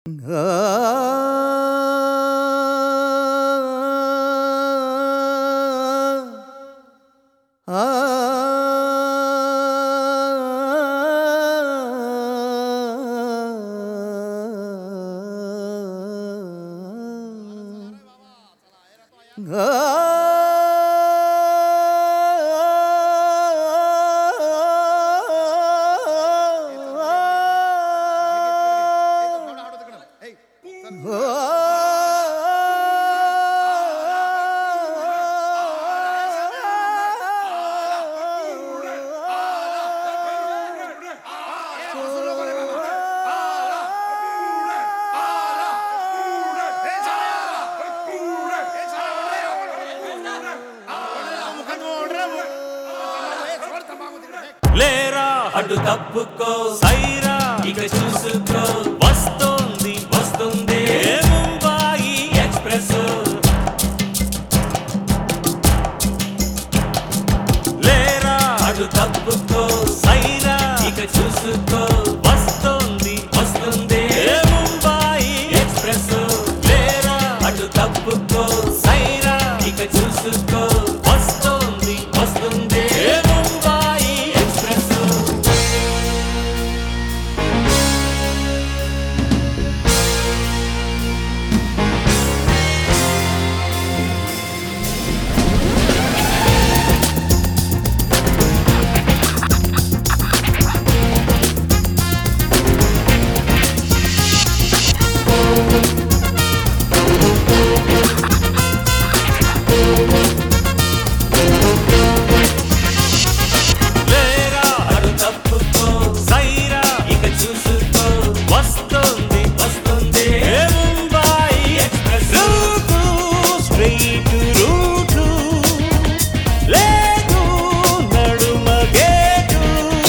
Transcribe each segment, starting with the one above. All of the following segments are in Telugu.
లేరా అటు తప్పుకో సైరా ఇక చూసుకో వస్తోంది వస్తుంది ఏ ముంబాయి ఎక్స్ప్రెస్ లేరా అటు తప్పుకో సైరా ఇక చూసుకో వస్తోంది వస్తుంది ఏ ముంబాయి ఎక్స్ప్రెస్ లేరా అటు తప్పుకో సైరా ఇక చూసుకో వస్తోంది వస్తుంది ఏ ముంబాయి ఎక్స్ప్రెస్ లేరా అటు తప్పుకో సైరా ఇక చూసుకో వస్తోంది వస్తుంది ఏ Mumbai express route straight route లేదు నడుమ గేటు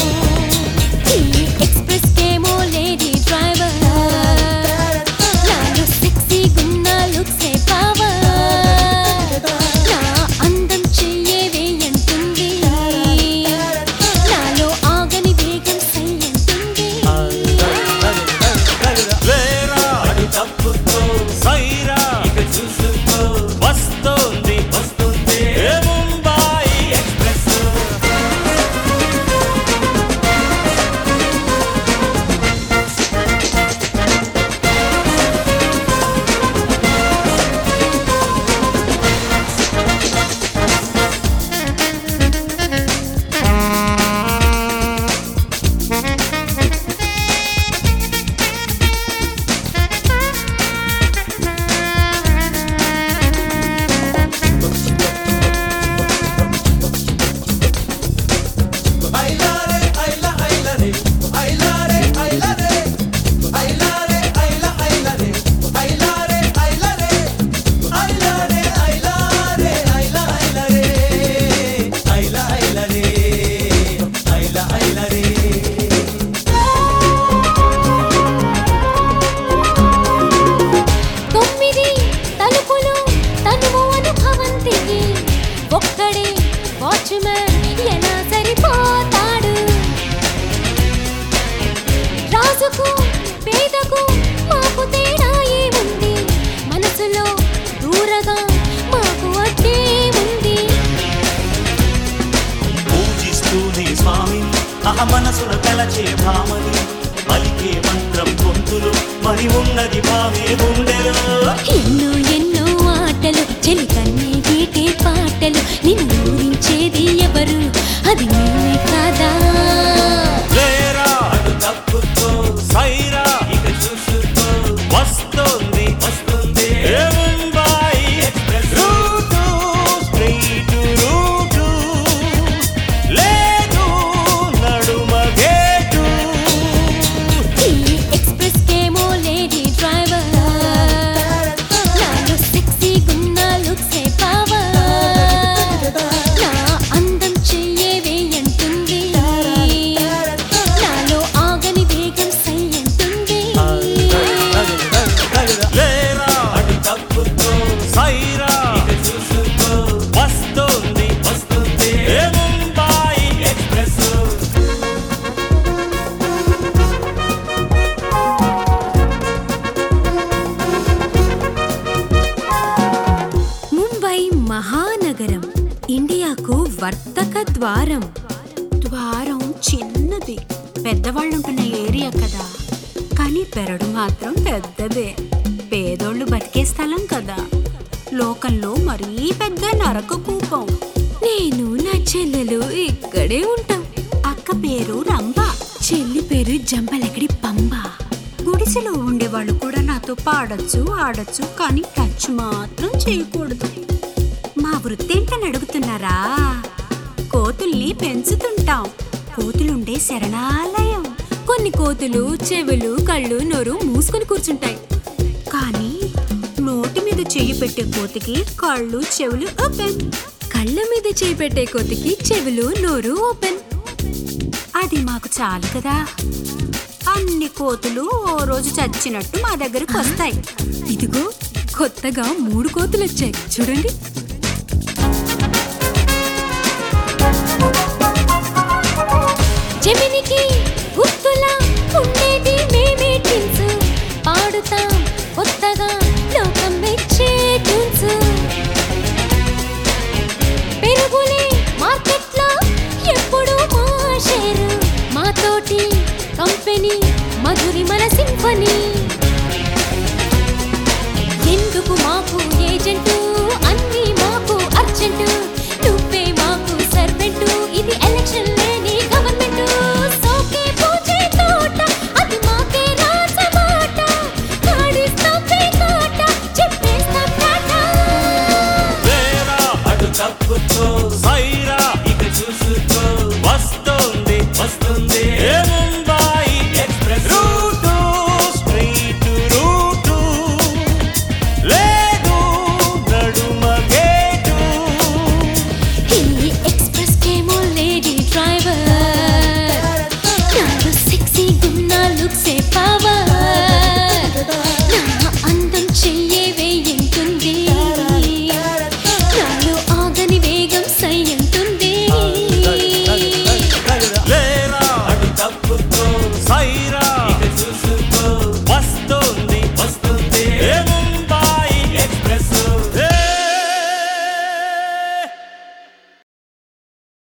ఈ ఎక్స్ప్రెస్ కేమో లేడీ డ్రైవర్ నాలో సెక్సీ గున్న లుక్సే పవర్ నా అందం చెయ్యే వేయంటుంది నాలో ఆగని వేగం సై అంటుంది లేరా అటు తప్పుకో సైరా ఇక చూసుకో వస్తోంది వస్తుంది ఏ ముంబాయి ఎక్స్ప్రెస్ తొమ్మిది తలుపులు తనువు అనుభవంతికి ఒక్కడే వాచ్మెన్ ఎలా సరిపోతాడు రాజుకు పేదకు మాకు తేడా ఏముంది మనసులో దూరగా మాకు అడ్డే ఉంది పూజిస్తూనే స్వామి అహ మనసుల కలచే భామని పలికే మంత్రం గొంతులు మరి ఉన్నది భావే గుండెలో ఎన్నో ఎన్నో ఆటలు చెలి కన్నే గీటే పాటలు నిన్ను ఊరించేది ఎవరు అది నేనే కాదా లేరా అటు తప్పుకో సైరా ఇక చూసుకో వస్తోంది వస్తుంది ఏ Mumbai express route straight route లేదు నడుమ గేటు ఈ ఎక్స్ప్రెస్ కేమో లేడీ డ్రైవర్ నాలో సెక్సీ గున్న లుక్సే పవర్ నా అందం చెయ్యే వేయంటుంది వర్తక ద్వారం ద్వారం చిన్నది పెద్దవాళ్ళుంటున్న ఏరియా కదా కానీ పెరడు మాత్రం పెద్దదే పేదోళ్ళు బతికే స్థలం కదా లోకంలో మరీ పెద్ద నరక కూపం నేను నా చెల్లెలు ఇక్కడే ఉంటాం అక్క పేరు రంభ చెల్లి పేరు జంబలగడి పంబ గుడిసెలో ఉండేవాళ్ళు కూడా నాతో పాడొచ్చు ఆడొచ్చు కానీ టచ్ మాత్రం చేయకూడదు మా వృత్తి ఏంటని అడుగుతున్నారా కోతుల్ని పెంచుతుంటాం కోతులుండే శరణాలయం కొన్ని కోతులు చెవులు కళ్ళు నోరు మూసుకొని కూర్చుంటాయి కానీ నోటి మీద చెయ్యి పెట్టే కోతికి కళ్ళు చెవులు ఓపెన్ కళ్ళ మీద చేయి పెట్టే కోతికి చెవులు నోరు ఓపెన్ అది మాకు చాలు కదా అన్ని కోతులు ఓ రోజు చచ్చినట్టు మా దగ్గరకు వస్తాయి ఇదిగో కొత్తగా మూడు కోతులు వచ్చాయి చూడండి జమినికి